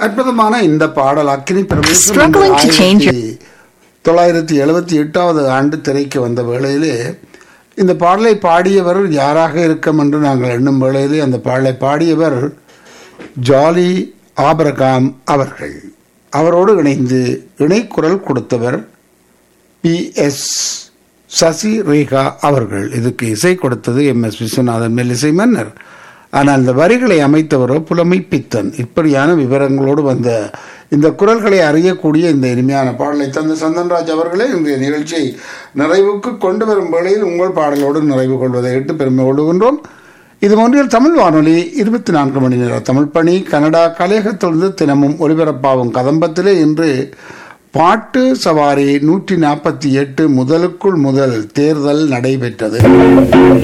அற்புதமான இந்த பாடல் அக்கினி பிரவேசம் Struggling to change your- ஆயிரத்தி தொள்ளாயிரத்தி எழுபத்தி எட்டாவது ஆண்டு திரைக்கு வந்த வேளையிலே இந்த பாடலை பாடியவர் யாராக இருக்கும் என்று நாங்கள் எண்ணும் வேளையிலே அந்த பாடலை பாடியவர் ஜாலி ஆபரகாம் அவர்கள் அவரோடு இணைந்து இணைக்குரல் கொடுத்தவர் பி எஸ் சசி ரேகா அவர்கள் இதுக்கு இசை கொடுத்தது எம் எஸ் விஸ்வநாதன் மெல்லிசை மன்னர் ஆனால் இந்த வரிகளை அமைத்தவரோ புலமை பித்தன் இப்படியான விவரங்களோடு வந்த இந்த குரல்களை அறியக்கூடிய இந்த இனிமையான பாடலை தந்த சந்தன்ராஜ் அவர்களே இன்றைய நிகழ்ச்சியை நிறைவுக்கு கொண்டு வரும் வேளையில் உங்கள் பாடலோடு நிறைவு கொள்வதை இட்டு பெருமை கொள்ளுகின்றோம் இது ஒன்றில் தமிழ் வானொலி இருபத்தி நான்கு மணி நேர தமிழ் பணி கனடா கலையகத்திலிருந்து தினமும் ஒலிபரப்பாகும் கதம்பத்திலே இன்று பாட்டு சவாரி நூற்றி நாற்பத்தி எட்டு முதலுக்குள் முதல் தேர்தல் நடைபெற்றது